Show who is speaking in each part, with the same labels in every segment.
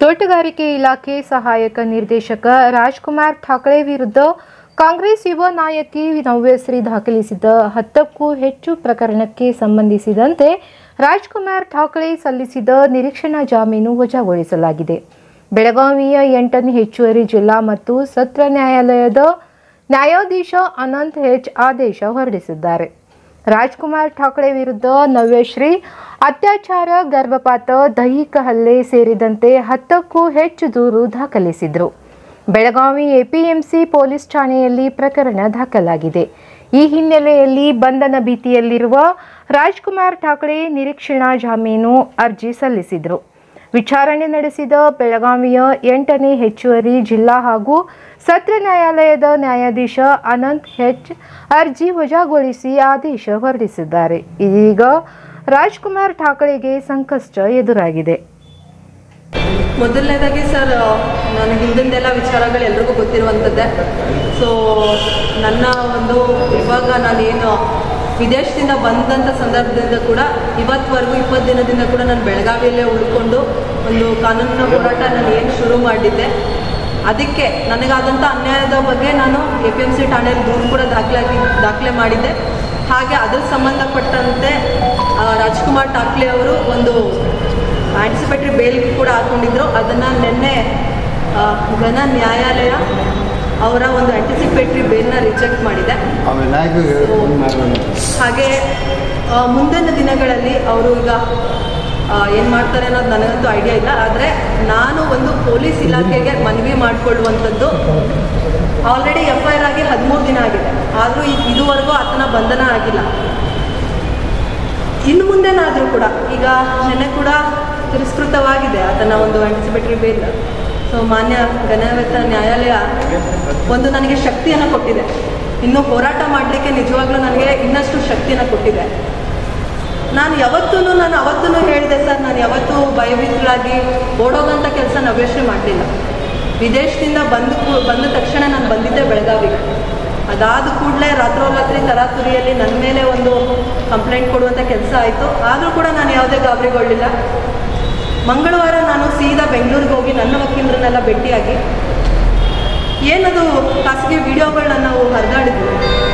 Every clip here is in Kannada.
Speaker 1: ತೋಟಗಾರಿಕೆ ಇಲಾಖೆ ಸಹಾಯಕ ನಿರ್ದೇಶಕ ರಾಜ್ಕುಮಾರ್ ಠಾಕಳೆ ವಿರುದ್ಧ ಕಾಂಗ್ರೆಸ್ ಯುವ ನಾಯಕಿ ನವ್ಯಶ್ರೀ ದಾಖಲಿಸಿದ ಹತ್ತಕ್ಕೂ ಹೆಚ್ಚು ಪ್ರಕರಣಕ್ಕೆ ಸಂಬಂಧಿಸಿದಂತೆ ರಾಜ್ಕುಮಾರ್ ಠಾಕಳೆ ಸಲ್ಲಿಸಿದ ನಿರೀಕ್ಷಣಾ ಜಾಮೀನು ವಜಾಗೊಳಿಸಲಾಗಿದೆ ಬೆಳಗಾವಿಯ ಎಂಟನೇ ಹೆಚ್ಚುವರಿ ಜಿಲ್ಲಾ ಮತ್ತು ಸತ್ರ ನ್ಯಾಯಾಲಯದ ನ್ಯಾಯಾಧೀಶ ಅನಂತ್ ಹೆಚ್ ಆದೇಶ ಹೊರಡಿಸಿದ್ದಾರೆ ರಾಜ್ಕುಮಾರ್ ಠಾಕರೆ ವಿರುದ್ಧ ನವ್ಯಶ್ರೀ ಅತ್ಯಾಚಾರ ಗರ್ಭಪಾತ ದೈಹಿಕ ಹಲ್ಲೆ ಸೇರಿದಂತೆ ಹತ್ತಕ್ಕೂ ಹೆಚ್ಚು ದೂರು ದಾಖಲಿಸಿದ್ರು ಬೆಳಗಾವಿ ಎಪಿಎಂಸಿ ಪೊಲೀಸ್ ಠಾಣೆಯಲ್ಲಿ ಪ್ರಕರಣ ದಾಖಲಾಗಿದೆ ಈ ಹಿನ್ನೆಲೆಯಲ್ಲಿ ಬಂಧನ ಭೀತಿಯಲ್ಲಿರುವ ರಾಜ್ಕುಮಾರ್ ಠಾಕರೆ ನಿರೀಕ್ಷಣಾ ಜಾಮೀನು ಅರ್ಜಿ ಸಲ್ಲಿಸಿದ್ರು ವಿಚಾರಣೆ ನಡೆಸಿದ ಬೆಳಗಾವಿಯ ಎಂಟನೇ ಹೆಚ್ಚುವರಿ ಜಿಲ್ಲಾ ಹಾಗೂ ಸತ್ರ ನ್ಯಾಯಾಲಯದ ನ್ಯಾಯಾಧೀಶ ಅನಂತ್ ಹೆಚ್ ಅರ್ಜಿ ವಜಾಗೊಳಿಸಿ ಆದೇಶ ಹೊರಡಿಸಿದ್ದಾರೆ ಇದೀಗ ರಾಜ್ಕುಮಾರ್ ಠಾಕರೆಗೆ ಸಂಕಷ್ಟ ಎದುರಾಗಿದೆ
Speaker 2: ಮೊದಲನೇದಾಗಿ ಸರ್ ನನ್ನ ಹಿಂದಿಂದೆಲ್ಲ ವಿಚಾರಗಳು ಎಲ್ರಿಗೂ ಗೊತ್ತಿರುವಂಥದ್ದೇ ಸೊ ನನ್ನ ಒಂದು ಇವಾಗ ನಾನೇನು ವಿದೇಶದಿಂದ ಬಂದಂಥ ಸಂದರ್ಭದಿಂದ ಕೂಡ ಇವತ್ತವರೆಗೂ ಇಪ್ಪತ್ತು ದಿನದಿಂದ ಕೂಡ ನಾನು ಬೆಳಗಾವಿಯಲ್ಲೇ ಉಳ್ಕೊಂಡು ಒಂದು ಕಾನೂನಿನ ಹೋರಾಟ ನಾನು ಏನು ಶುರು ಮಾಡಿದ್ದೆ ಅದಕ್ಕೆ ನನಗಾದಂಥ ಅನ್ಯಾಯದ ಬಗ್ಗೆ ನಾನು ಎ ಪಿ ಎಮ್ ಸಿ ಠಾಣೆಯಲ್ಲಿ ದೂರು ಕೂಡ ದಾಖಲಾಗಿ ದಾಖಲೆ ಮಾಡಿದ್ದೆ ಹಾಗೆ ಅದ್ರ ಸಂಬಂಧಪಟ್ಟಂತೆ ಆ, ರಾಜ್ಕುಮಾರ್ ಠಾಕ್ಲೆ ಅವರು ಒಂದು ಆಂಟಿಸಿಪೇಟರಿ ಬೇಲ್ ಕೂಡ ಹಾಕೊಂಡಿದ್ರು ಅದನ್ನು ನಿನ್ನೆ ಆ, ಘನ ನ್ಯಾಯಾಲಯ ಅವರ ಒಂದು ಆಂಟಿಸಿಪೇಟರಿ ಬೇಲ್ನ ರಿಜೆಕ್ಟ್ ಮಾಡಿದೆ
Speaker 3: ಆಮೇಲೆ ನಾಯಕರಿಗೆ ಫೋನ್ ಮಾಡೋಣ
Speaker 2: ಹಾಗೆ ಆ, ಮುಂದಿನ ದಿನಗಳಲ್ಲಿ ಅವರು ಈಗ ಏನು ಮಾಡ್ತಾರೆ ಅನ್ನೋದು ನನಗಂತೂ ಐಡಿಯಾ ಇಲ್ಲ ಆದರೆ ನಾನು ಒಂದು ಪೊಲೀಸ್ ಇಲಾಖೆಗೆ ಮನವಿ ಮಾಡಿಕೊಳ್ಳುವಂಥದ್ದು ಆಲ್ರೆಡಿ ಎಫ್ ಐ ಆರ್ ಆಗಿ ಹದಿಮೂರು ದಿನ ಆಗಿದೆ ಆದರೂ ಇದುವರೆಗೂ ಆತನ ಬಂಧನ ಆಗಿಲ್ಲ ಇನ್ನು ಮುಂದೆನಾದರೂ ಕೂಡ ಈಗ ನೆನ್ನೆ ಕೂಡ ತಿರಸ್ಕೃತವಾಗಿದೆ ಆತನ ಒಂದು ಆಂಟಿಸಿಪೇಟರಿ ಬೇಲ್ ಸೊ ಮಾನ್ಯ ಘನವೆತ್ತ ನ್ಯಾಯಾಲಯ ಒಂದು ನನಗೆ ಶಕ್ತಿಯನ್ನು ಕೊಟ್ಟಿದೆ ಇನ್ನು ಹೋರಾಟ ಮಾಡಲಿಕ್ಕೆ ನಿಜವಾಗ್ಲೂ ನನಗೆ ಇನ್ನಷ್ಟು ಶಕ್ತಿಯನ್ನು ಕೊಟ್ಟಿದೆ ನಾನು ಯಾವತ್ತೂ ನಾನು ಅವತ್ತೂ ಹೇಳಿದೆ ಸರ್ ನಾನು ಯಾವತ್ತೂ ಭಯಭೀತರಾಗಿ ಓಡೋಗಂಥ ಕೆಲಸ ನವ್ಯಶ್ರೀ ಮಾಡಲಿಲ್ಲ ವಿದೇಶದಿಂದ ಬಂದು ಕೂ- ಬಂದ ತಕ್ಷಣ ನಾನು ಬಂದಿದ್ದೆ ಬೆಳಗಾವಿಗೆ ಅದಾದ ಕೂಡಲೇ ರಾತ್ರೋರಾತ್ರಿ ತರಾತುರಿಯಲ್ಲಿ ನನ್ನ ಮೇಲೆ ಒಂದು ಕಂಪ್ಲೇಂಟ್ ಕೊಡುವಂಥ ಕೆಲಸ ಆಯಿತು ಆದರೂ ಕೂಡ ನಾನು ಯಾವುದೇ ಗಾಬರಿಗೊಳ್ಳಿಲ್ಲ ಮಂಗಳವಾರ ನಾನು ಸೀದಾ ಬೆಂಗಳೂರಿಗೆ ಹೋಗಿ ನನ್ನ ವಕೀಲರನ್ನೆಲ್ಲ ಭೇಟಿಯಾಗಿ ಏನದು ಖಾಸಗಿ ವಿಡಿಯೋಗಳನ್ನ ನಾವು ಹರಿದಾಡಿದ್ವಿ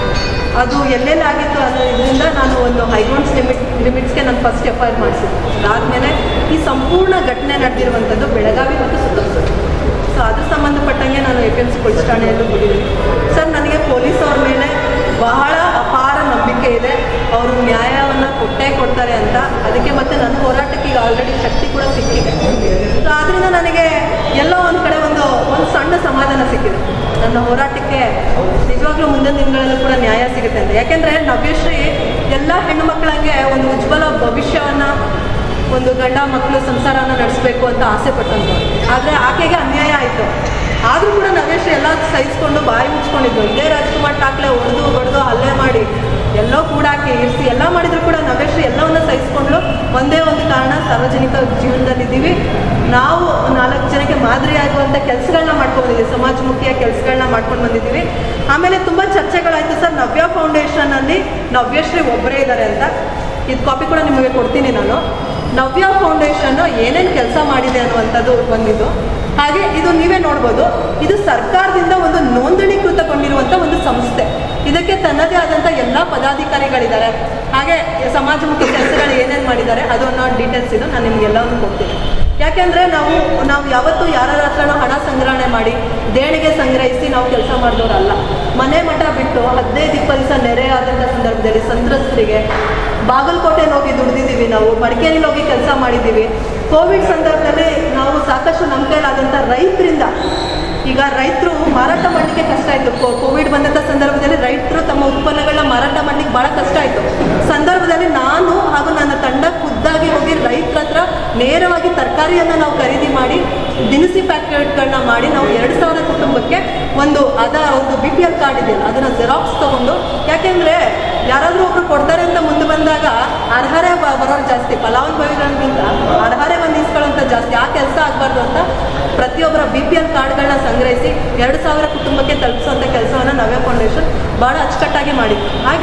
Speaker 2: ಅದು ಎಲ್ಲೆಲ್ಲಿ ಆಗಿತ್ತು ಅನ್ನೋದ್ರಿಂದ ನಾನು ಒಂದು ಹೈಗ್ರೌಂಡ್ಸ್ ಲಿಮಿಟ್ ಲಿಮಿಟ್ಸ್ಗೆ ನಾನು ಫಸ್ಟ್ ಎಫ್ ಐ ಆರ್ ಮಾಡಿಸಿದ್ದೆ ಅದಾದಮೇಲೆ ಈ ಸಂಪೂರ್ಣ ಘಟನೆ ನಡೆದಿರುವಂಥದ್ದು ಬೆಳಗಾವಿ ಮತ್ತು ಸುತ್ತಮುತ್ತ ಸೊ ಅದ್ರ ಸಂಬಂಧಪಟ್ಟಂಗೆ ನಾನು A P M C police ಠಾಣೆಯಲ್ಲೂ ಹೋಗಿದ್ದೀನಿ ಸರ್ ನನಗೆ ಪೊಲೀಸ್ ಅವ್ರ ಮೇಲೆ ಬಹಳ ಅಪಾರ ನಂಬಿಕೆ ಇದೆ ಅವರು ನ್ಯಾಯವನ್ನು ಕೊಟ್ಟೇ ಕೊಡ್ತಾರೆ ಅಂತ ಅದಕ್ಕೆ ಮತ್ತೆ ನನ್ನ ಹೋರಾಟಕ್ಕೆ ಈಗ ಆಲ್ರೆಡಿ ಶಕ್ತಿ ಕೂಡ ಸಿಕ್ಕಿದೆ ಸೊ ಆದ್ದರಿಂದ ನನಗೆ ಎಲ್ಲೋ ಒಂದು ಕಡೆ ಒಂದು ಒಂದು ಸಣ್ಣ ಸಮಾಧಾನ ಸಿಕ್ಕಿದೆ ನನ್ನ ಹೋರಾಟಕ್ಕೆ ನಿಜವಾಗ್ಲೂ ಮುಂದಿನ ದಿನಗಳಲ್ಲೂ ಕೂಡ ನ್ಯಾಯ ಸಿಗುತ್ತೆ ಅಂತ ಯಾಕೆಂದರೆ ನವ್ಯಶ್ರೀ ಎಲ್ಲ ಹೆಣ್ಣು ಮಕ್ಕಳಂಗೆ ಒಂದು ಉಜ್ವಲ ಭವಿಷ್ಯವನ್ನು ಒಂದು ಗಂಡ ಮಕ್ಕಳು ಸಂಸಾರನ ನಡೆಸಬೇಕು ಅಂತ ಆಸೆ ಪಟ್ಟಂತು ಆದರೆ ಆಕೆಗೆ ಅನ್ಯಾಯ ಆಯಿತು ಆದರೂ ಕೂಡ ನವೇಶ್ ಎಲ್ಲ ಸಹಿಸ್ಕೊಂಡು ಬಾಯಿ ಮುಚ್ಕೊಂಡಿದ್ದು ಇದೇ ರಾಜ್ಕುಮಾರ್ ಠಾಕ್ಲೆ ಹೊಡೆದು ಬಡ್ದು ಹಲ್ಲೆ ಮಾಡಿ ಎಲ್ಲೋ ಕೂಡಾಕಿ ಇರಿಸಿ ಎಲ್ಲ ಮಾಡಿದ್ರು ಕೂಡ ನವೇಶ್ ಎಲ್ಲವನ್ನ ಸಹಿಸ್ಕೊಂಡು ಒಂದೇ ಒಂದು ಕಾರಣ ಸಾರ್ವಜನಿಕ ಜೀವನದಲ್ಲಿದ್ದೀವಿ ನಾವು ನಾಲ್ಕು ಜನಕ್ಕೆ ಮಾದರಿಯಾಗುವಂಥ ಕೆಲಸಗಳನ್ನ ಮಾಡ್ಕೊಂಡು ಬಂದಿದ್ದೀವಿ ಸಮಾಜಮುಖಿಯ ಕೆಲಸಗಳನ್ನ ಮಾಡ್ಕೊಂಡು ಬಂದಿದ್ದೀವಿ ಆಮೇಲೆ ತುಂಬ ಚರ್ಚೆಗಳಾಯಿತು ಸರ್ ನವ್ಯ ಫೌಂಡೇಶನಲ್ಲಿ ನವ್ಯಶ್ರೀ ಒಬ್ಬರೇ ಇದ್ದಾರೆ ಅಂತ ಇದು ಕಾಪಿ ಕೂಡ ನಿಮಗೆ ಕೊಡ್ತೀನಿ ನಾನು ನವ್ಯ ಫೌಂಡೇಶನ್ ಏನೇನು ಕೆಲಸ ಮಾಡಿದೆ ಅನ್ನುವಂಥದ್ದು ಬಂದಿದ್ದು ಹಾಗೆ ಇದು ನೀವೇ ನೋಡ್ಬೋದು ಇದು ಸರ್ಕಾರದಿಂದ ಒಂದು ನೋಂದಣೀಕೃತಗೊಂಡಿರುವಂಥ ಒಂದು ಸಂಸ್ಥೆ ಇದಕ್ಕೆ ತನ್ನದೇ ಆದಂಥ ಎಲ್ಲ ಪದಾಧಿಕಾರಿಗಳಿದ್ದಾರೆ ಹಾಗೆ ಸಮಾಜಮುಖಿ ಕೆಲಸಗಳು ಏನೇನು ಮಾಡಿದ್ದಾರೆ ಅದನ್ನ ಡೀಟೇಲ್ಸ್ ಇದು ನಾನು ನಿಮ್ಗೆಲ್ಲವನ್ನು ಕೊಡ್ತೀನಿ ಯಾಕೆಂದರೆ ನಾವು ನಾವು ಯಾವತ್ತೂ ಯಾರ ಹತ್ರನೂ ಹಣ ಸಂಗ್ರಹಣೆ ಮಾಡಿ ದೇಣಿಗೆ ಸಂಗ್ರಹಿಸಿ ನಾವು ಕೆಲಸ ಮಾಡಿದವರಲ್ಲ ಮನೆ ಮಠ ಬಿಟ್ಟು ಹದಿನೈದು ಇಪ್ಪತ್ತು ದಿವಸ ನೆರೆ ಆದಂಥ ಸಂದರ್ಭದಲ್ಲಿ ಸಂತ್ರಸ್ತರಿಗೆ ಬಾಗಲಕೋಟೆಗೆ ಹೋಗಿ ದುಡಿದಿದ್ದೀವಿ ನಾವು ಮಡಿಕೇರಿಲಿ ಹೋಗಿ ಕೆಲಸ ಮಾಡಿದ್ದೀವಿ ಕೋವಿಡ್ ಸಂದರ್ಭದಲ್ಲಿ ನಾವು ಸಾಕಷ್ಟು ನಮ್ಮ ಕೈಲಾದಂಥ ರೈತರಿಂದ ಈಗ ರೈತರು ಮಾರಾಟ ಮಾಡಲಿಕ್ಕೆ ಕಷ್ಟ ಆಯಿತು ಕೋವಿಡ್ ಬಂದಂಥ ಸಂದರ್ಭದಲ್ಲಿ ರೈತರು ತಮ್ಮ ಉತ್ಪನ್ನಗಳನ್ನ ಮಾರಾಟ ಮಾಡಲಿಕ್ಕೆ ಭಾಳ ಕಷ್ಟ ಆಯಿತು ಸಂದರ್ಭದಲ್ಲಿ ನಾನು ಹಾಗೂ ನನ್ನ ತಂಡ ಖುದ್ದಾಗಿ ಹೋಗಿ ರೈತರ ಹತ್ರ ನೇರವಾಗಿ ತರಕಾರಿಯನ್ನು ನಾವು ಖರೀದಿ ಮಾಡಿ ದಿನಸಿ ಪ್ಯಾಕೆಟ್ಗಳನ್ನ ಮಾಡಿ ನಾವು ಎರಡು ಸಾವಿರ ಕುಟುಂಬಕ್ಕೆ ಒಂದು ಅದ ಒಂದು ಬಿ ಪಿ ಎಲ್ ಕಾರ್ಡ್ ಇದೆಯಲ್ಲ ಅದನ್ನು ಜೆರಾಕ್ಸ್ ತಗೊಂಡು ಯಾಕೆಂದರೆ ಯಾರಾದರೂ ಒಬ್ರು ಕೊಡ್ತಾರೆ ಅಂತ ಮುಂದೆ ಬಂದಾಗ ಅರ್ಹರೇ ಬ- ಬರೋರು ಜಾಸ್ತಿ ಫಲಾನುಭವಿಗಳಿಗಿಂತ ಅರ್ಹರೇ ಬಂದು ಇಸ್ಕೊಳ್ಳೋಂಥ ಜಾಸ್ತಿ ಆ ಕೆಲಸ ಆಗಬಾರ್ದು ಅಂತ ಪ್ರತಿಯೊಬ್ಬರ ಬಿ ಪಿ ಎಲ್ ಕಾರ್ಡ್ಗಳನ್ನ ಸಂಗ್ರಹಿಸಿ ಎರಡು ಸಾವಿರ ಕುಟುಂಬಕ್ಕೆ ತಲುಪಿಸುವಂಥ ಕೆಲಸವನ್ನು ನವ್ಯ ಫೌಂಡೇಶನ್ ಭಾಳ ಅಚ್ಚುಕಟ್ಟಾಗಿ ಮಾಡಿತ್ತು ಹಾಗೆ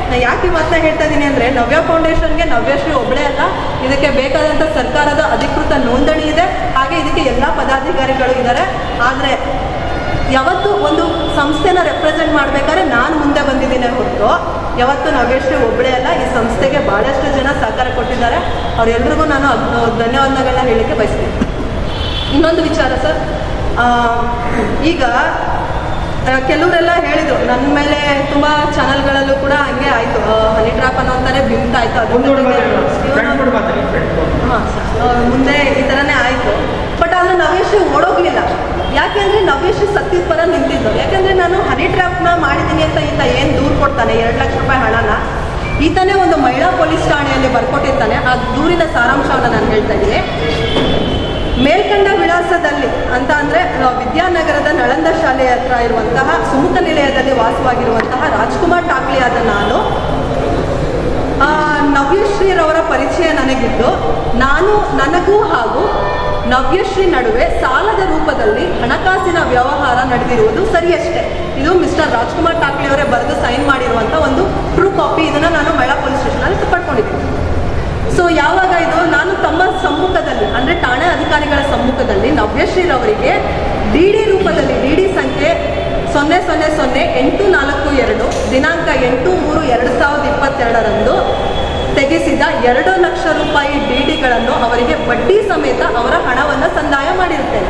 Speaker 2: ನಾ ಯಾಕೆ ಈ ಮಾತನ್ನ ಹೇಳ್ತಾ ಇದ್ದೀನಿ ಅಂದರೆ ನವ್ಯ ಫೌಂಡೇಶನ್ಗೆ ನವ್ಯಶ್ರೀ ಒಬ್ಬಳೇ ಅಲ್ಲ ಇದಕ್ಕೆ ಬೇಕಾದಂಥ ಸರ್ಕಾರದ ಅಧಿಕೃತ ನೋಂದಣಿ ಇದೆ ಹಾಗೆ ಇದಕ್ಕೆ ಎಲ್ಲ ಪದಾಧಿಕಾರಿಗಳು ಇದ್ದಾರೆ ಆದರೆ ಯಾವತ್ತು ಒಂದು ಸಂಸ್ಥೆನ ರೆಪ್ರೆಸೆಂಟ್ ಮಾಡ್ಬೇಕಾದ್ರೆ ನಾನು ಮುಂದೆ ಬಂದಿದ್ದೀನಿ ಹೊರತು ಯಾವತ್ತು ನವ್ಯಶ್ರೀ ಒಬ್ಬಳೇ ಅಲ್ಲ ಈ ಸಂಸ್ಥೆಗೆ ಭಾಳಷ್ಟು ಜನ ಸಹಕಾರ ಕೊಟ್ಟಿದ್ದಾರೆ ಅವರೆಲ್ರಿಗೂ ನಾನು ಅದ್- ಧನ್ಯವಾದಗಳನ್ನ ಹೇಳಲಿಕ್ಕೆ ಬಯಸ್ತೀನಿ ಇನ್ನೊಂದು ವಿಚಾರ ಸರ್ ಆ, ಈಗ ಆ, ಕೆಲವರೆಲ್ಲ ಹೇಳಿದ್ರು ನನ್ನ ಮೇಲೆ ತುಂಬ ಚಾನಲ್ಗಳಲ್ಲೂ ಕೂಡ ಹಂಗೆ ಆಯಿತು ಹನಿ ಟ್ರಾಪ್ ಅನ್ನೋ ಅಂತಾನೆ ಬಿಂಕ ಆಯಿತು ಅದ್ರ ಜೊತೆಗೆ ಜೀವನ- ಹಾಂ ಸರ್ ಮುಂದೆ ಈ ಥರನೇ ಆಯಿತು ಬಟ್ ಆದರೆ ನವೇಶ್ ಓಡೋಗ್ಲಿಲ್ಲ ಯಾಕೆಂದರೆ ನವೇಶ್ ಸತ್ಯದ ಪರ ನಿಂತಿದ್ದು ಯಾಕೆಂದರೆ ನಾನು ಹನಿ ಟ್ರ್ಯಾಪ್ನ ಮಾಡಿದ್ದೀನಿ ಅಂತ ಈತ ಏನು ದೂರು ಕೊಡ್ತಾನೆ ಎರಡು ಲಕ್ಷ ರೂಪಾಯಿ ಹಣನ ಈತನೇ ಒಂದು ಮಹಿಳಾ ಪೊಲೀಸ್ ಠಾಣೆಯಲ್ಲಿ ಬರ್ಕೊಟ್ಟಿರ್ತಾನೆ ಆ ದೂರಿನ ಸಾರಾಂಶವನ್ನು ನಾನು ಹೇಳ್ತಾ ಇದ್ದೀನಿ ಮೇಲ್ಕಂಡ ವಿಳಾಸದಲ್ಲಿ ಅಂತ ಅಂದರೆ ವಿದ್ಯಾನಗರದ ನಳಂದ ಶಾಲೆಯ ಹತ್ರ ಇರುವಂತಹ ಸುಮುಖ ನಿಲಯದಲ್ಲಿ ವಾಸವಾಗಿರುವಂತಹ ರಾಜ್ಕುಮಾರ್ ಠಾಕ್ಲಿಯಾದ ನಾನು ಆ, ನವ್ಯಶ್ರೀರವರ ಪರಿಚಯ ನನಗಿದ್ದು ನಾನು ನನಗೂ ಹಾಗೂ ನವ್ಯಶ್ರೀ ನಡುವೆ ಸಾಲದ ರೂಪದಲ್ಲಿ ಹಣಕಾಸಿನ ವ್ಯವಹಾರ ನಡೆದಿರುವುದು ಸರಿಯಷ್ಟೇ ಇದು ಮಿಸ್ಟರ್ ರಾಜ್ಕುಮಾರ್ ಠಾಕ್ಲೆ ಅವರೇ ಬರೆದು ಸೈನ್ ಮಾಡಿರುವಂಥ ಒಂದು ಟ್ರೂ ಕಾಪಿ ಇದನ್ನು ನಾನು ಮಹಿಳಾ ಪೊಲೀಸ್ ಸ್ಟೇಷನಲ್ಲಿ ಪಡ್ಕೊಂಡಿದ್ದೀನಿ ಸೊ ಯಾವಾಗ ಇದು ನಾನು ತಮ್ಮ ಸಮ್ಮುಖದಲ್ಲಿ ಅಂದರೆ ಠಾಣೆ ಅಧಿಕಾರಿಗಳ ಸಮ್ಮುಖದಲ್ಲಿ ನವ್ಯಶ್ರೀರವರಿಗೆ ಡಿ ಡಿ ರೂಪದಲ್ಲಿ ಡಿ ಡಿ ಸಂಖ್ಯೆ ಸೊನ್ನೆ ಸೊನ್ನೆ ಸೊನ್ನೆ ಎಂಟು ನಾಲ್ಕು ಎರಡು ದಿನಾಂಕ ಎಂಟು ಮೂರು ಎರಡು ಸಾವಿರದ ಇಪ್ಪತ್ತೆರಡರಂದು ತೆಗೆಸಿದ ಎರಡು ಲಕ್ಷ ರೂಪಾಯಿ ಡಿ ಡಿಗಳನ್ನು ಅವರಿಗೆ ಬಡ್ಡಿ ಸಮೇತ ಅವರ ಹಣವನ್ನು ಸಂದಾಯ ಮಾಡಿರುತ್ತೇನೆ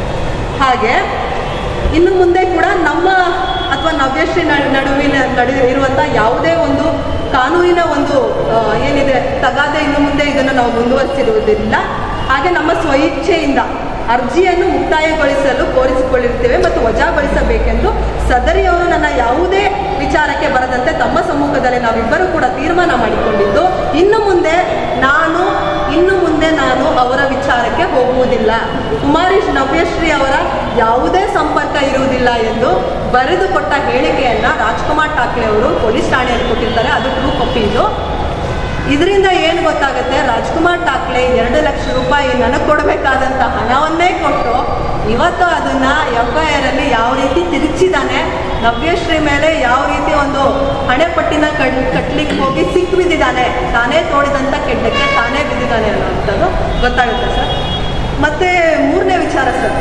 Speaker 2: ಹಾಗೆ ಇನ್ನು ಮುಂದೆ ಕೂಡ ನಮ್ಮ ಅಥವಾ ನವ್ಯಶ್ರೀ ನಡು- ನಡುವಿನ ನಡು ಇರುವಂಥ ಯಾವುದೇ ಒಂದು ಕಾನೂನಿನ ಒಂದು ಆ, ಏನಿದೆ ತಗಾದೆ ಇನ್ನು ಮುಂದೆ ಇದನ್ನು ನಾವು ಮುಂದುವರಿಸಿರುವುದಿಲ್ಲ ಹಾಗೆ ನಮ್ಮ ಸ್ವಇಚ್ಛೆಯಿಂದ ಅರ್ಜಿಯನ್ನು ಮುಕ್ತಾಯಗೊಳಿಸಲು ಕೋರಿಸಿಕೊಳ್ಳಿರುತ್ತೇವೆ ಮತ್ತು ವಜಾಗೊಳಿಸಬೇಕೆಂದು ಸದರಿಯವರು ನನ್ನ ಯಾವುದೇ ವಿಚಾರಕ್ಕೆ ಬರದಂತೆ ತಮ್ಮ ಸಮ್ಮುಖದಲ್ಲಿ ನಾವಿಬ್ಬರು ಕೂಡ ತೀರ್ಮಾನ ಮಾಡಿಕೊಂಡಿದ್ದು ಇನ್ನು ಮುಂದೆ ನಾನು ಇನ್ನು ಮುಂದೆ ನಾನು ಅವರ ವಿಚಾರಕ್ಕೆ ಹೋಗುವುದಿಲ್ಲ ಕುಮಾರೀಶ್ ನವ್ಯಶ್ರೀ ಅವರ ಯಾವುದೇ ಸಂಪರ್ಕ ಇರುವುದಿಲ್ಲ ಎಂದು ಬರೆದುಕೊಟ್ಟ ಹೇಳಿಕೆಯನ್ನ ರಾಜ್ಕುಮಾರ್ ಠಾಕ್ರೆ ಅವರು ಪೊಲೀಸ್ ಠಾಣೆಯಲ್ಲಿ ಕೊಟ್ಟಿರ್ತಾರೆ ಅದು ಟ್ರೂ ಕಾಪಿ ಇದು ಇದರಿಂದ ಏನು ಗೊತ್ತಾಗುತ್ತೆ ರಾಜ್ಕುಮಾರ್ ಠಾಕ್ಲೆ ಎರಡು ಲಕ್ಷ ರೂಪಾಯಿ ನನಗೆ ಕೊಡಬೇಕಾದಂಥ ಹಣವನ್ನೇ ಕೊಟ್ಟು ಇವತ್ತು ಅದನ್ನ ಎಫ್ ಐ ಆರ್ ಅಲ್ಲಿ ಯಾವ ರೀತಿ ತಿರುಚಿದಾನೆ ನವ್ಯಶ್ರೀ ಮೇಲೆ ಯಾವ ರೀತಿ ಒಂದು ಹಣೆಪಟ್ಟಿನ ಕಟ್ ಕಟ್ಲಿಕ್ಕೆ ಹೋಗಿ ಸಿಕ್ ಬಿದ್ದಿದ್ದಾನೆ ತಾನೇ ತೋಡಿದಂಥ ಕೆಡ್ಡಕ್ಕೆ ತಾನೇ ಬಿದ್ದಿದ್ದಾನೆ ಅನ್ನೋವಂಥದ್ದು ಗೊತ್ತಾಗುತ್ತೆ ಸರ್ ಮತ್ತೆ ಮೂರನೇ ವಿಚಾರ ಸರ್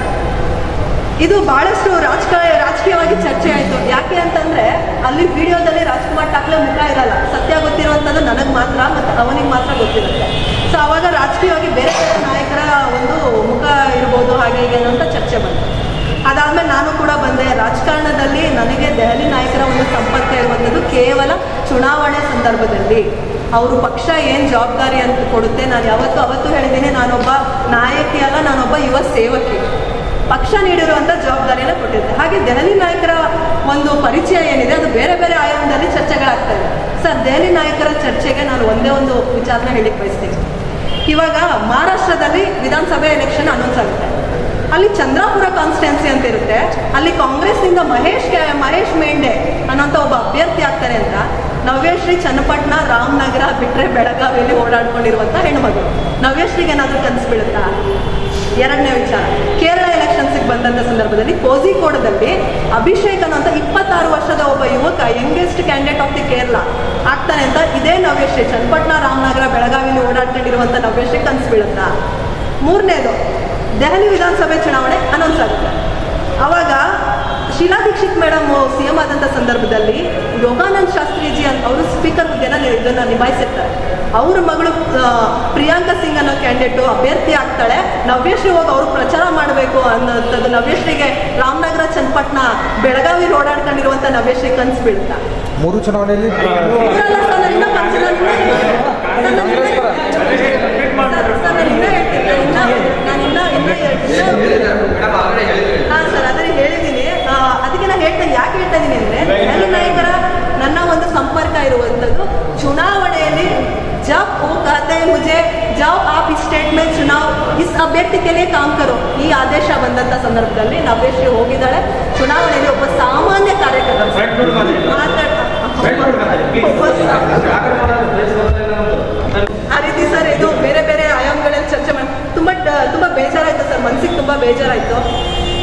Speaker 2: ಇದು ಬಹಳಷ್ಟು ರಾಜಕೀಯ ರಾಜಕೀಯವಾಗಿ ಚರ್ಚೆ ಆಯಿತು ಯಾಕೆ ಅಂತಂದ್ರೆ ಅಲ್ಲಿ ವಿಡಿಯೋದಲ್ಲಿ ರಾಜ್ಕುಮಾರ್ ಠಾಕ್ಲೆ ಮುಖ ಇರಲ್ಲ ಸತ್ಯ ಗೊತ್ತಿರುವಂಥದ್ದು ನನಗೆ ಮಾತ್ರ ಮತ್ತು ಅವನಿಗೆ ಮಾತ್ರ ಗೊತ್ತಿರುತ್ತೆ ಸೊ ಅವಾಗ ರಾಜಕೀಯವಾಗಿ ಬೇರೆ ಬೇರೆ ನಾಯಕರ ಒಂದು ಮುಖ ಇರ್ಬೋದು ಹಾಗೆ ಹೀಗೆ ಅಂತ ಚರ್ಚೆ ಬಂತು ಅದಾದ್ಮೇಲೆ ನಾನು ಕೂಡ ಬಂದೆ ರಾಜಕಾರಣದಲ್ಲಿ ನನಗೆ ದೆಹಲಿ ನಾಯಕರ ಒಂದು ಸಂಪರ್ಕ ಇರುವಂಥದ್ದು ಕೇವಲ ಚುನಾವಣೆ ಸಂದರ್ಭದಲ್ಲಿ ಅವರು ಪಕ್ಷ ಏನು ಜವಾಬ್ದಾರಿ ಅಂತ ಕೊಡುತ್ತೆ ನಾನು ಯಾವತ್ತೂ ಅವತ್ತು ಹೇಳಿದ್ದೀನಿ ನಾನೊಬ್ಬ ನಾಯಕಿ ಅಲ್ಲ ನಾನೊಬ್ಬ ಯುವ ಸೇವಕಿ ಪಕ್ಷ ನೀಡಿರುವಂಥ ಜವಾಬ್ದಾರಿಯನ್ನು ಕೊಟ್ಟಿರುತ್ತೆ ಹಾಗೆ ದೆಹಲಿ ನಾಯಕರ ಒಂದು ಪರಿಚಯ ಏನಿದೆ ಅದು ಬೇರೆ ಬೇರೆ ಆಯಾಮದಲ್ಲಿ ಚರ್ಚೆಗಳಾಗ್ತಾ ಇದೆ ಸರ್ ದೆಹಲಿ ನಾಯಕರ ಚರ್ಚೆಗೆ ನಾನು ಒಂದೇ ಒಂದು ವಿಚಾರನ ಹೇಳಿಕ್ಕೆ ಬಯಸ್ತೀನಿ ಇವಾಗ ಮಹಾರಾಷ್ಟ್ರದಲ್ಲಿ ವಿಧಾನಸಭೆ ಎಲೆಕ್ಷನ್ ಅನೌನ್ಸ್ ಆಗುತ್ತೆ ಅಲ್ಲಿ ಚಂದ್ರಾಪುರ ಕಾನ್ಸ್ಟಿಟ್ಯೂನ್ಸಿ ಅಂತ ಇರುತ್ತೆ ಅಲ್ಲಿ ಕಾಂಗ್ರೆಸ್ನಿಂದ ಮಹೇಶ್ ಕೆ- ಮಹೇಶ್ ಮೇಂಡೆ ಅನ್ನೋಂಥ ಒಬ್ಬ ಅಭ್ಯರ್ಥಿ ಆಗ್ತಾರೆ ಅಂತ ನವ್ಯಶ್ರೀ ಚನ್ನಪಟ್ಟಣ ರಾಮನಗರ ಬಿಟ್ಟರೆ ಬೆಳಗಾವಿಯಲ್ಲಿ ಓಡಾಡ್ಕೊಂಡಿರುವಂಥ ಹೆಣ್ಮಗಳು ನವ್ಯಶ್ರೀಗೆ ಏನಾದರೂ ಕನಸು ಬೀಳುತ್ತಾ ಎರಡನೇ ವಿಚಾರ ಕೇರಳ ಎಲೆಕ್ಷನ್ಸ್ಗೆ ಬಂದಂಥ ಸಂದರ್ಭದಲ್ಲಿ ಕೋಝಿಕೋಡದಲ್ಲಿ ಅಭಿಷೇಕ್ ಅನ್ನೋಂಥ ಇಪ್ಪತ್ತಾರು ವರ್ಷದ ಒಬ್ಬ ಯುವಕ youngest candidate of the Kerala ಆಗ್ತಾನೆ ಅಂತ ಇದೇ ನವ್ಯಶ್ರೀ ಚನ್ನಪಟ್ಟಣ ರಾಮನಗರ ಬೆಳಗಾವಿಲಿ ಓಡಾಡ್ಕೊಂಡಿರುವಂಥ ನವ್ಯಶ್ರೀ ಕನಸು ಬೀಳುತ್ತಾ ಮೂರನೇದು ದೆಹಲಿ ವಿಧಾನಸಭೆ ಚುನಾವಣೆ ಅನೌನ್ಸ್ ಆಗುತ್ತೆ ಅವಾಗ Sheila Dikshit madam C M ಆದಂಥ ಸಂದರ್ಭದಲ್ಲಿ ಯೋಗಾನಂದ್ ಶಾಸ್ತ್ರಿಜಿ ಅಂತ ಅವರು ಸ್ಪೀಕರ್ ಹುದ್ದೆನ ನಿ- ಇದನ್ನ ನಿಭಾಯಿಸಿರ್ತಾರೆ ಅವ್ರ ಮಗಳು ಆ, ಪ್ರಿಯಾಂಕಾ ಸಿಂಗ್ ಅನ್ನೋ ಕ್ಯಾಂಡಿಡೇಟು ಅಭ್ಯರ್ಥಿ ಆಗ್ತಾಳೆ ನವ್ಯಶ್ರೀ ಹೋಗಿ ಅವರು ಪ್ರಚಾರ ಮಾಡಬೇಕು ಅನ್ನೋಂಥದ್ದು ನವ್ಯಶ್ರೀಗೆ ರಾಮನಗರ ಚನ್ನಪಟ್ಟಣ ಬೆಳಗಾವಿ ಓಡಾಡ್ಕೊಂಡಿರುವಂಥ ನವ್ಯಶ್ರೀ ಕನ್ಸು ಬೀಳ್ತಾ
Speaker 4: ಮೂರು ಚುನಾವಣೆಯಲ್ಲಿ
Speaker 2: ಇದ್ರಲ್ಲ ಸರ್, ನಾನು ಇನ್ನೂ ಕನ್ಸು- ನಾನು ಇನ್ನೂ- ಸರ್, ನಾನು ಇನ್ನೂ- ಸರ್, ಸರ್, ನಾನು ಇನ್ನೂ ಹೇಳ್ತೀನಿ. ನಾನು ಇನ್ನೂ- ನಾನು ಇನ್ನೂ- ಇನ್ನೂ ಇನ್ನೂ- ಹಾಂ ಸರ್ ಅದನ್ನ ಹೇಳಿದ್ದೀನಿ ಆ, ಅದಕ್ಕೆ ನಾನು ಹೇಳ್ತೇನೆ ಯಾಕೆ ಹೇಳ್ತಾ ಇದ್ದೀನಿ ಅಂದರೆ ದೆಹಲಿ ನಾಯಕರ ನನ್ನ ಒಂದು ಸಂಪರ್ಕ ಇರುವಂಥದ್ದು ಚುನಾವಣೆಯಲ್ಲಿ ಜಬ್ वो कहते हैं मुझे जाओ आप इस स्टेट में चुनाव इस अभ्यರ್ಥಿ के लिए काम करो ಈ ಆದೇಶ ಬಂದಂಥ ಸಂದರ್ಭದಲ್ಲಿ ನವ್ಯಶ್ರೀ ಹೋಗಿದ್ದಾಳೆ ಚುನಾವಣೆಯಲ್ಲಿ ಒಬ್ಬ ಸಾಮಾನ್ಯ ಕಾರ್ಯಕರ್ತ ಆ ರೀತಿ ಸರ್ ಇದು ಬೇರೆ ಬೇರೆ ಆಯಾಮಗಳಲ್ಲಿ ಚರ್ಚೆ ಮಾಡಿ ತುಂಬ ತುಂಬ ಬೇಜಾರಾಯಿತು ಸರ್ ಮನಸ್ಸಿಗೆ ತುಂಬ ಬೇಜಾರಾಯಿತು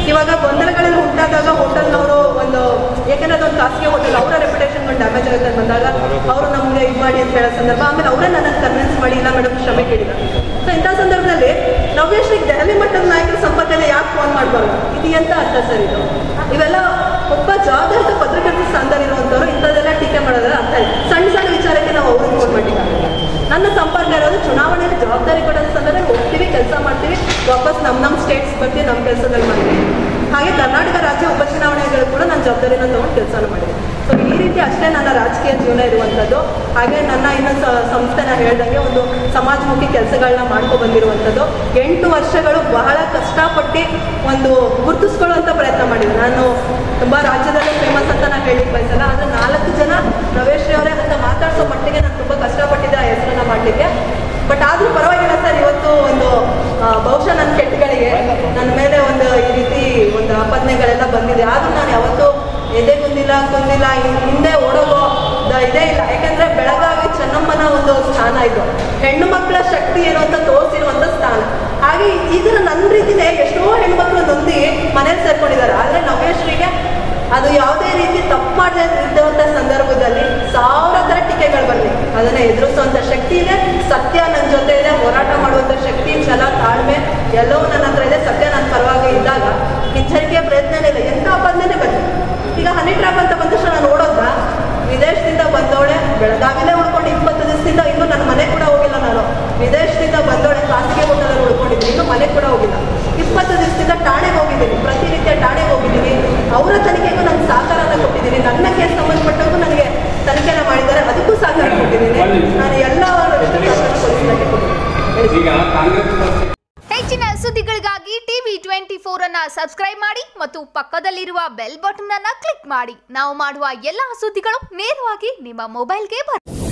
Speaker 2: ಇವಾಗ ಗೊಂದಲಗಳೆಲ್ಲ ಉಂಟಾದಾಗ ಹೋಟೆಲ್ನವರು ಒಂದು ಯಾಕಂದ್ರೆ ಅದೊಂದು ಖಾಸಗಿ ಹೋಟೆಲ್ ಅವರ ರೆಪ್ಯುಟೇಷನ್ ಒಂದು ಡ್ಯಾಮೇಜ್ ಆಗುತ್ತೆ ಅಂತ ಬಂದಾಗ ಅವರು ನಮಗೆ ಇದು ಮಾಡಿ ಅಂತ ಹೇಳೋ ಸಂದರ್ಭ ಆಮೇಲೆ ಅವರೇ ನನ್ನನ್ನು ಕನ್ವಿನ್ಸ್ ಮಾಡಿ ಇಲ್ಲ ಮೇಡಮ್ ಕ್ಷಮೆ ಕೇಳಿದ್ದಾರೆ ಸೊ ಇಂಥ ಸಂದರ್ಭದಲ್ಲಿ ನವ್ಯಶ್ರೀಗೆ ದೆಹಲಿ ಮಟ್ಟದ ನಾಯಕರ ಸಂಪರ್ಕದಲ್ಲಿ ಯಾಕೆ ಫೋನ್ ಮಾಡಬಾರ್ದು ಇದು ಎಂತ ಅರ್ಥ ಸರ್ ಇದು ಇವೆಲ್ಲ ಒಬ್ಬ ಜವಾಬ್ದಾರಿತ ಪತ್ರಕರ್ತ ಸ್ಥಾನದಲ್ಲಿರುವಂಥವ್ರು ಇಂಥದ್ದೆಲ್ಲ ಟೀಕೆ ಮಾಡೋದ್ರ ಅರ್ಥ ಇದೆ ಸಣ್ಣ ಸಣ್ಣ ವಿಚಾರಕ್ಕೆ ನಾವು ಅವ್ರಿಗೆ ಫೋನ್ ಮಾಡಿದ್ದಾಗಲ್ಲ ನನ್ನ ಸಂಪರ್ಕ ಇರೋದು ಚುನಾವಣೆಯಲ್ಲಿ ಜವಾಬ್ದಾರಿ ಕೊಡೋದ್ರ ಸಂದರ್ಭದಲ್ಲಿ ಹೋಗ್ತೀವಿ ಕೆಲಸ ಮಾಡ್ತೀವಿ ವಾಪಸ್ ನಮ್ಮ ನಮ್ಮ ಸ್ಟೇಟ್ಸ್ ಬಗ್ಗೆ ನಮ್ಮ ಕೆಲಸದಲ್ಲಿ ಮಾಡ್ತೀವಿ ಹಾಗೆ ಕರ್ನಾಟಕ ರಾಜ್ಯ ಉಪಚುನಾವಣೆಗಳು ಕೂಡ ನಾನು ಜವಾಬ್ದಾರಿನ ತೊಗೊಂಡು ಕೆಲಸನ ಮಾಡಿದೆ ಸೊ ಈ ರೀತಿ ಅಷ್ಟೇ ನನ್ನ ರಾಜಕೀಯ ಜೀವನ ಇರುವಂಥದ್ದು ಹಾಗೆ ನನ್ನ ಇನ್ನೊಂದು ಸ- ಸಂಸ್ಥೆನ ಹೇಳ್ದಂಗೆ ಒಂದು ಸಮಾಜಮುಖಿ ಕೆಲಸಗಳನ್ನ ಮಾಡ್ಕೊ ಬಂದಿರುವಂಥದ್ದು ಎಂಟು ವರ್ಷಗಳು ಬಹಳ ಕಷ್ಟಪಟ್ಟು ಒಂದು ಗುರುತಿಸ್ಕೊಳ್ಳುವಂಥ ಪ್ರಯತ್ನ ಮಾಡಿದೆ ನಾನು ತುಂಬ ರಾಜ್ಯದಲ್ಲೇ ಫೇಮಸ್ ಅಂತ ನಾನು ಹೇಳಿಕ್ ಬಯಸಲ್ಲ ಆದರೆ ನಾಲ್ಕು ಜನ ಪ್ರವೇಶ್ ಅವರೇ ಅಂತ ಮಾತಾಡ್ಸೋ ಮಟ್ಟಿಗೆ ನಾನು ತುಂಬ ಕಷ್ಟಪಟ್ಟಿದ್ದೆ ಆ ಹೆಸರನ್ನ ಮಾಡಲಿಕ್ಕೆ ಬಟ್ ಆದರೂ ಪರವಾಗಿಲ್ಲ ಸರ್ ಇವತ್ತು ಒಂದು ಆ, ಬಹುಶಃ ನನ್ನ ಕೆಟ್ಟಗಳಿಗೆ ನನ್ನ ಮೇಲೆ ಒಂದು ಈ ರೀತಿ ಒಂದು ಆಪಾದನೆಗಳೆಲ್ಲ ಬಂದಿದೆ ಆದರೂ ನಾನು ಯಾವತ್ತೂ ಎದೆ ಕುಂದಿಲ್ಲ ಕುಂದಿಲ್ಲ ಇನ್- ಹಿಂದೆ ಓಡೋಗೋ ದ- ಇದೇ ಇಲ್ಲ ಯಾಕಂದ್ರೆ ಬೆಳಗಾವಿ ಚೆನ್ನಮ್ಮನ ಒಂದು ಸ್ಥಾನ ಇದು ಹೆಣ್ಣು ಮಕ್ಕಳ ಶಕ್ತಿ ಏನು ಅಂತ ತೋರಿಸಿರುವಂತ ಸ್ಥಾನ ಹಾಗೆ ಇದನ್ನ ನನ್ನ ರೀತಿನೇ ಎಷ್ಟೋ ಹೆಣ್ಮಕ್ಳು ನೊಂದಿ ಮನೇಲಿ ಸೇರ್ಕೊಂಡಿದ್ದಾರೆ ಆದ್ರೆ ನವೇಶ್ರಿಗೆ ಅದು ಯಾವುದೇ ರೀತಿ ತಪ್ಪು ಮಾಡದೆ ಇದ್ದಂಥ ಸಂದರ್ಭದಲ್ಲಿ ಸಾವಿರ ಥರ ಟೀಕೆಗಳು ಬರಲಿ ಅದನ್ನ ಎದುರಿಸುವಂಥ ಶಕ್ತಿ ಇದೆ ಸತ್ಯ ನನ್ನ ಜೊತೆ ಇದೆ ಹೋರಾಟ ಮಾಡುವಂಥ ಶಕ್ತಿ ಛಲ ತಾಳ್ಮೆ ಎಲ್ಲವೂ ನನ್ನ ಹತ್ರ ಇದೆ ಸತ್ಯ ನನ್ನ ಪರವಾಗಿ ಇದ್ದಾಗ ಕಿಚ್ಚರಿಕೆಯ ಪ್ರಯತ್ನನೇ ಇಲ್ಲ ಎಂಥ ಆಪಾದನೆ ಬರಲಿ ಈಗ ಹನಿ ಟ್ರ್ಯಾಪ್ ಅಂತ ಬಂದ ತಕ್ಷಣ ನಾನು ನೋಡೋದ ವಿದೇಶದಿಂದ ಬಂದವಳೆ ಬೆಳಗಾವಿಲೇ ಉಳ್ಕೊಂಡು ಇಪ್ಪತ್ತು ದಿವಸದಿಂದ ಇನ್ನೂ ನನ್ನ ಮನೆ ಕೂಡ ಹೋಗಿಲ್ಲ ನಾನು ವಿದೇಶದಿಂದ ಬಂದವಳೆ ಖಾಸಗಿ ಹೋಟೆಲಲ್ಲಿ ಉಳ್ಕೊಂಡಿದ್ದೀನಿ ಇನ್ನೂ ಮನೆ ಕೂಡ ಹೋಗಿಲ್ಲ ಇಪ್ಪತ್ತು ದಿವಸದಿಂದ ಠಾಣೆಗೆ ಹೋಗಿದ್ದೀನಿ ಪ್ರತಿನಿತ್ಯ ಠಾಣೆಗೆ ಹೋಗಿದ್ದೀನಿ ಅವರ ತನಿಖೆಗೂ ನಾನು ಸಹಕಾರನ ಕೊಟ್ಟಿದ್ದೀನಿ ನನ್ನ ಕೇಸ್ ಸಂಬಂಧಪಟ್ಟಂಗೂ ನನಗೆ ತನಿಖೆನ ಮಾಡಿದ್ದಾರೆ ಅದಕ್ಕೂ ಸಹಕಾರ ಕೊಟ್ಟಿದ್ದೀನಿ ನಾನು ಎಲ್ಲ ಸಹಕಾರ ಪೊಲೀಸರಿಗೆ ಕೊಟ್ಟಿದ್ದೀನಿ
Speaker 4: ಈಗ ಕಾಂಗ್ರೆಸ್ ಪಕ್ಷ
Speaker 5: ಹೆಚ್ಚಿನ ಸುದ್ದಿಗಳಿಗಾಗಿ ಟಿವಿ ಟ್ವೆಂಟಿ ಫೋರ್ ಅನ್ನ ಸಬ್ಸ್ಕ್ರೈಬ್ ಮಾಡಿ ಮತ್ತು ಪಕ್ಕದಲ್ಲಿರುವ ಬೆಲ್ ಬಟನ್ ಅನ್ನ ಕ್ಲಿಕ್ ಮಾಡಿ ನಾವು ಮಾಡುವ ಎಲ್ಲಾ ಸುದ್ದಿಗಳು ನೇರವಾಗಿ ನಿಮ್ಮ ಮೊಬೈಲ್ಗೆ ಬರುತ್ತೆ